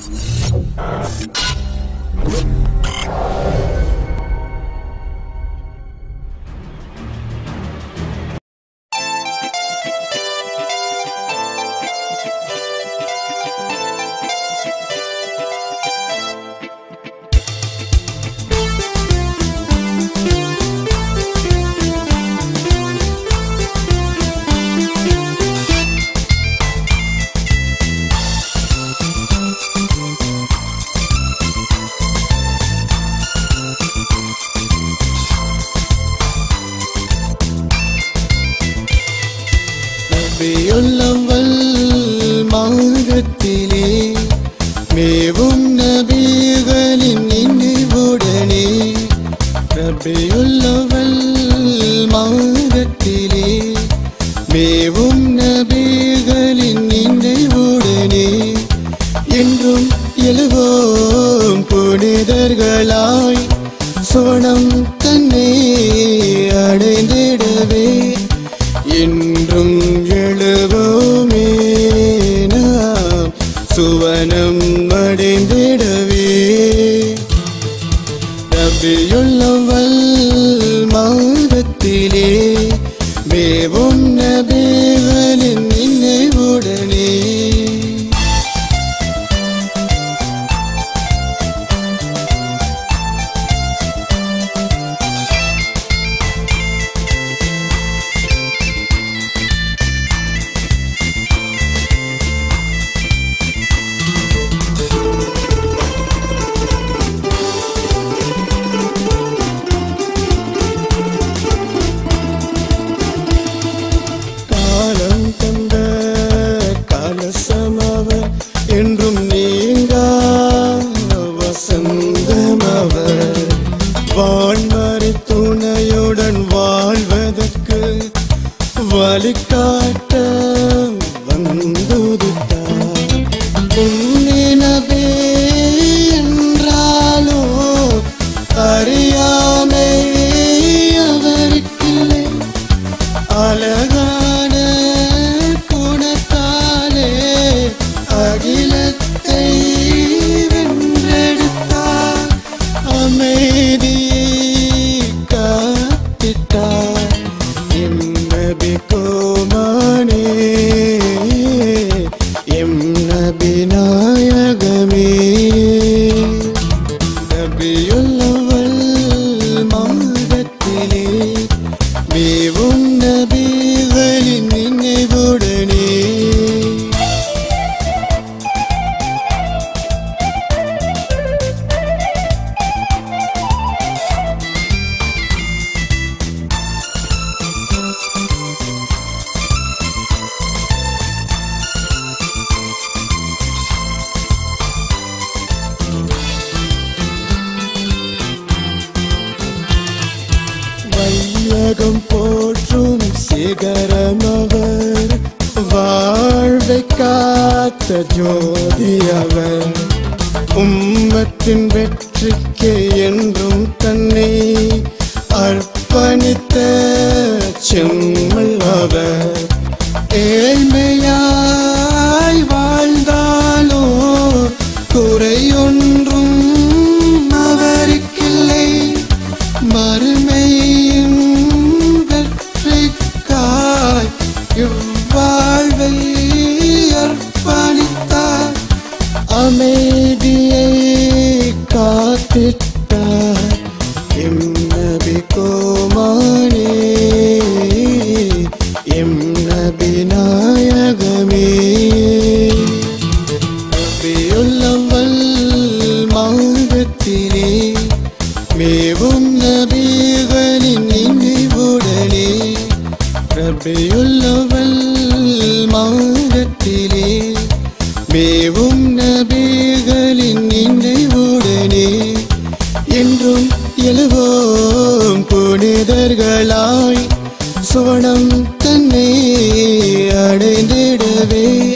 நபியுள்ளவள் மார்க்கத்திலே மேவும் நபிகளின் நினைவுடனே நபியுள்ளவள் மார்க்கத்திலே மேவும் நபிகளின் நினைவுடனே என்றும் எழுவோம் புனிதர்களாய் சோனம் தன்னை அடைந்திடவே என்றும் எழுவோமே நாம் சுவனம் அடைந்திடவே நபியுள்ளவள் மாதத்திலே மேவும் நபிகளின் நினைவுடனே காலம் தந்த கலசமவர் என்றும் நீங்கா வசந்தமவர் வாழ்மறை துணையுடன் வாழ்வதற்கு வழிகாட்ட வந்துதித்தார் உன்னினவே என்றாலோ அறியாமை அவருக்கில்லை அழகான குணத்தாலே அகிலத்தை வென்றெடுத்தார் அமைதியை காத்திட்டார் எம் நபி கோமானே எம் நபி நாயகமே நபியுள்ளவள் மாதத்திலே மேவும் நபிகளின் நினைவுடனே வையகம் போற்றும் சிகரமவர் வாழ்வை காத்த ஜோதி அவர் உம்மத்தின் வெற்றிக்கு என்றும் தன்னை அர்ப்பணித்த செம்மல் அவர் ஏழ்மையாய் வாழ்ந்தாலோ குறையொன்றும் அவருக்கில்லை மறுமையின் வெற்றிக்காய் இவ்வாழ்வை அர்ப்பணித்தார் அமைதியை காத்திட்டார் எம் நபி கோமானே எம் நபி நாயகமே நபியுள்ளவள் மாதத்திலே மேவும் நபிகளின் நினைவுடனே நபியுள்ளவள் மாதத்திலே மேவும் நபிகளின் நினைவுடனே என்றும் எழுவோம் புனிதர்களாய் சோனம் தன்னை அடைந்திடவே